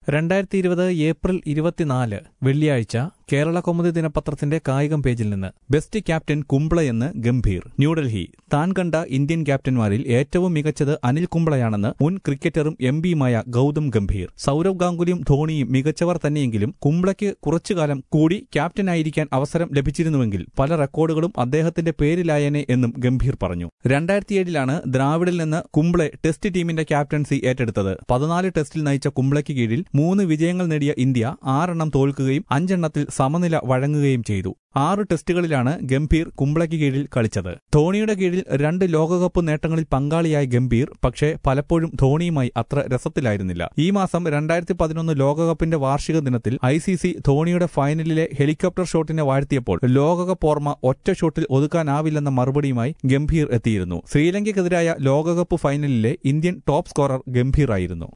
രണ്ടായിരത്തി ഇരുപത് ഏപ്രിൽ ഇരുപത്തിനാല് വെള്ളിയാഴ്ച കേരള കൗമുദി ദിനപത്രത്തിന്റെ കായികം പേജിൽ നിന്ന് ബെസ്റ്റ് ക്യാപ്റ്റൻ കുംബ്ലയെന്ന് ഗംഭീർ ന്യൂഡൽഹി താൻ കണ്ട ഇന്ത്യൻ ക്യാപ്റ്റന്മാരിൽ ഏറ്റവും മികച്ചത് അനിൽ കുംബ്ലയാണെന്ന് മുൻ ക്രിക്കറ്ററും എം പിയുമായ ഗൌതം ഗംഭീർ സൌരവ് ഗാംഗുലിയും ധോണിയും മികച്ചവർ തന്നെയെങ്കിലും കുംബ്ലയ്ക്ക് കുറച്ചുകാലം കൂടി ക്യാപ്റ്റനായിരിക്കാൻ അവസരം ലഭിച്ചിരുന്നുവെങ്കിൽ പല റെക്കോർഡുകളും അദ്ദേഹത്തിന്റെ പേരിലായേനെ എന്നും ഗംഭീർ പറഞ്ഞു രണ്ടായിരത്തിയേഴിലാണ് ദ്രാവിഡിൽ നിന്ന് കുംബ്ലെ ടെസ്റ്റ് ടീമിന്റെ ക്യാപ്റ്റൻസി ഏറ്റെടുത്തത് പതിനാല് ടെസ്റ്റിൽ നയിച്ച കുംബ്ലയ്ക്ക് കീഴിൽ മൂന്ന് വിജയങ്ങൾ നേടിയ ഇന്ത്യ ആറെണ്ണം തോൽക്കുകയും അഞ്ചെണ്ണത്തിൽ സമനില വഴങ്ങുകയും ചെയ്തു ആറ് ടെസ്റ്റുകളിലാണ് ഗംഭീർ കുംബ്ലയ്ക്ക് കീഴിൽ കളിച്ചത് ധോണിയുടെ കീഴിൽ രണ്ട് ലോകകപ്പ് നേട്ടങ്ങളിൽ പങ്കാളിയായ ഗംഭീർ പക്ഷേ പലപ്പോഴും ധോണിയുമായി അത്ര രസത്തിലായിരുന്നില്ല ഈ മാസം രണ്ടായിരത്തി പതിനൊന്ന് ലോകകപ്പിന്റെ വാർഷിക ദിനത്തിൽ ഐ സി സി ധോണിയുടെ ഫൈനലിലെ ഹെലികോപ്റ്റർ ഷോട്ടിനെ വാഴ്ത്തിയപ്പോൾ ലോകകപ്പ് ഓർമ്മ ഒറ്റ ഷോട്ടിൽ ഒതുക്കാനാവില്ലെന്ന മറുപടിയുമായി ഗംഭീർ എത്തിയിരുന്നു ശ്രീലങ്കയ്ക്കെതിരായ ലോകകപ്പ് ഫൈനലിലെ ഇന്ത്യൻ ടോപ്പ് സ്കോറർ ഗംഭീർ ആയിരുന്നു